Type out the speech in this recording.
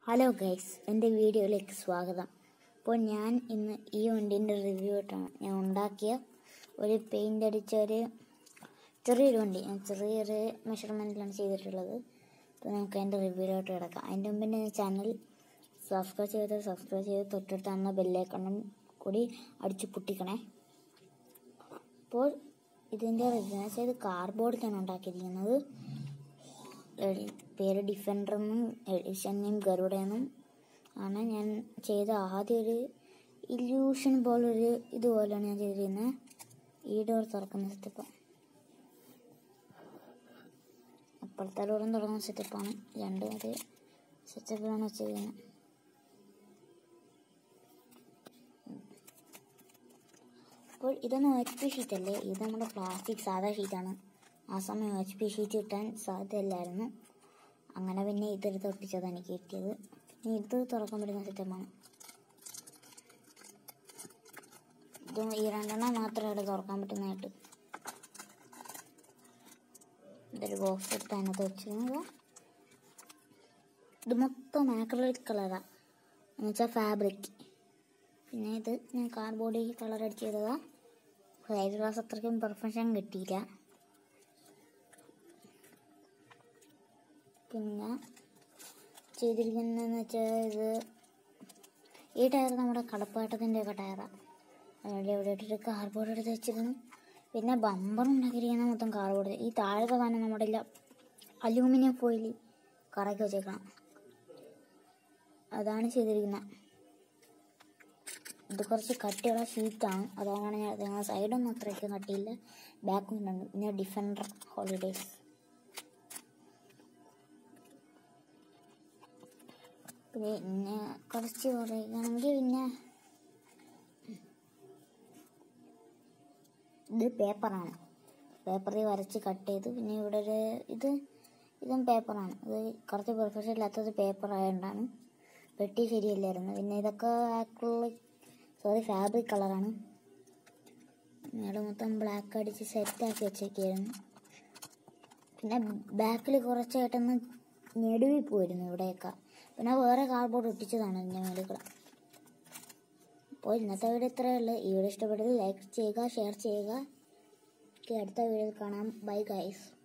hello guys എൻ്റെ വീഡിയോയിലേക്ക് സ്വാഗതം അപ്പോൾ ഞാൻ ഇന്ന് ഈ വണ്ടീൻ്റെ റിവ്യൂ ആയിട്ടാണ് ഞാൻ ഉണ്ടാക്കിയ ഒരു പെയിൻ്റ് അടിച്ച ഒരു ചെറിയൊരു വണ്ടി ഞാൻ ചെറിയൊരു മെഷർമെൻറ്റിലാണ് ചെയ്തിട്ടുള്ളത് അപ്പോൾ നമുക്ക് അതിൻ്റെ റിവ്യൂയിലോട്ട് കിടക്കാം അതിൻ്റെ മുമ്പ് എൻ്റെ ചാനൽ സബ്സ്ക്രൈബ് ചെയ്ത് സബ്സ്ക്രൈബ് ചെയ്ത് തൊട്ടടുത്താകുന്ന ബെല്ലൈക്കണ്ണും കൂടി അടിച്ച് പൊട്ടിക്കണേ അപ്പോൾ ഇതിൻ്റെ റിവ്യൂ എന്ന് വെച്ചാൽ ഇത് കാർഡ്ബോർഡിലാണ് ഉണ്ടാക്കിയിരിക്കുന്നത് എഡി- പേര് ഡിഫൻഡർ എന്നും എഡിഷൻ നെയിം ഗരുഡ എന്നും ആണ് ഞാൻ ചെയ്ത ആദ്യം ഒരു ഇല്യൂഷൻ പോലൊരു ഇതുപോലെയാണ് ഞാൻ ചെയ്തിരിക്കുന്നത് ഈ ഡോർ തുറക്കുന്ന സെറ്റപ്പ് അപ്പുറത്തെ ഡോറും തുറക്കുന്ന സെറ്റപ്പാണ് രണ്ടും ഒരേ സെറ്റപ്പിലാണ് വെച്ചിരിക്കുന്നത് അപ്പോൾ ഇതൊന്നും എച്ച് പി ഷീറ്റ് അല്ലേ ഇത് നമ്മുടെ പ്ലാസ്റ്റിക് സാധാ ഷീറ്റാണ് ആ സമയം എച്ച് പി ഷീറ്റ് കിട്ടാൻ സാധ്യതയില്ലായിരുന്നു അങ്ങനെ പിന്നെ ഇതെടുത്ത് ഒട്ടിച്ചതാണ് എനിക്ക് കിട്ടിയത് ഇനി ഇത് തുറക്കാൻ പറ്റുന്ന സിസ്റ്റമാണ് ഇത് ഈ രണ്ടെണ്ണം മാത്രമേ ഇവിടെ തുറക്കാൻ പറ്റുന്നതായിട്ട് ഇതൊരു ബോക്സ് എടുത്ത് അതിനകത്ത് വെച്ചിരുന്നത് ഇത് മൊത്തം ആക്രലിക് കളറാണ് എന്നുവെച്ചാൽ ഫാബ്രിക് പിന്നെ ഇത് ഞാൻ കാർഡ്ബോർഡ് കളർ അടിച്ച് ചെയ്തതാ സൈഡ് ഗ്ലാസ് അത്രയ്ക്കും പെർഫെക്ഷൻ കിട്ടിയില്ല പിന്നെ ചെയ്തിരിക്കുന്നതെന്ന് വെച്ചാൽ ഇത് ഈ ടയർ നമ്മുടെ കടപ്പാട്ടത്തിൻ്റെ ഒക്കെ ടയറാണ് അവിടെ ഇവിടെ ഇട്ടിട്ട് കാർഡ്ബോർഡ് എടുത്ത് വെച്ചിരുന്നു പിന്നെ ബമ്പർ ഉണ്ടാക്കിയിരിക്കുന്ന മൊത്തം കാർഡ്ബോർഡ് ഈ താഴത്തെ സാധനം നമ്മുടെ ഇല്ല അലൂമിനിയം ഫോയിൽ കറക്കി വെച്ചേക്കണം അതാണ് ചെയ്തിരിക്കുന്നത് ഇത് കുറച്ച് കട്ടിയുള്ള ഷീറ്റാണ് അതുകൊണ്ടാണ് ഞാൻ ഞങ്ങളുടെ സൈഡൊന്നും അത്രയ്ക്ക് കട്ടിയില്ല ബാക്കും ഉണ്ട് പിന്നെ ഡിഫൻഡർ ഹോളിഡേയ്സ് പിന്നെ കുറച്ച് പറയുകയാണെങ്കിൽ പിന്നെ ഇത് പേപ്പറാണ് പേപ്പറിൽ വരച്ച് കട്ട് ചെയ്ത് പിന്നെ ഇവിടെ ഒരു ഇത് ഇതും പേപ്പറാണ് ഇത് കുറച്ച് പെർഫെക്ഷൻ ഇല്ലാത്തത് പേപ്പർ ആയതുകൊണ്ടാണ് പെട്ടി ശരിയല്ലായിരുന്നു പിന്നെ ഇതൊക്കെ ആക്രിലിക് സോറി ഫാബ്രിക് കളറാണ് ഇവിടെ മൊത്തം ബ്ലാക്ക് അടിച്ച് സെറ്റാക്കി വെച്ചേക്കായിരുന്നു പിന്നെ ബാക്കിൽ കുറച്ചായിട്ടൊന്ന് ഞെടുവി പോയിരുന്നു ഇവിടെയൊക്കെ പിന്നെ വേറെ കാർഡ്ബോർഡ് ഒട്ടിച്ചതാണ് എൻ്റെ മേളിൽ കൂടെ അപ്പോൾ ഇന്നത്തെ വീഡിയോ ഇത്രയേ ഉള്ളൂ ഈ വീഡിയോ ഇഷ്ടപ്പെട്ടത് ലൈക്ക് ചെയ്യുക ഷെയർ ചെയ്യുക ഓക്കെ, അടുത്ത വീഡിയോയിൽ കാണാം ബൈ ഗൈസ്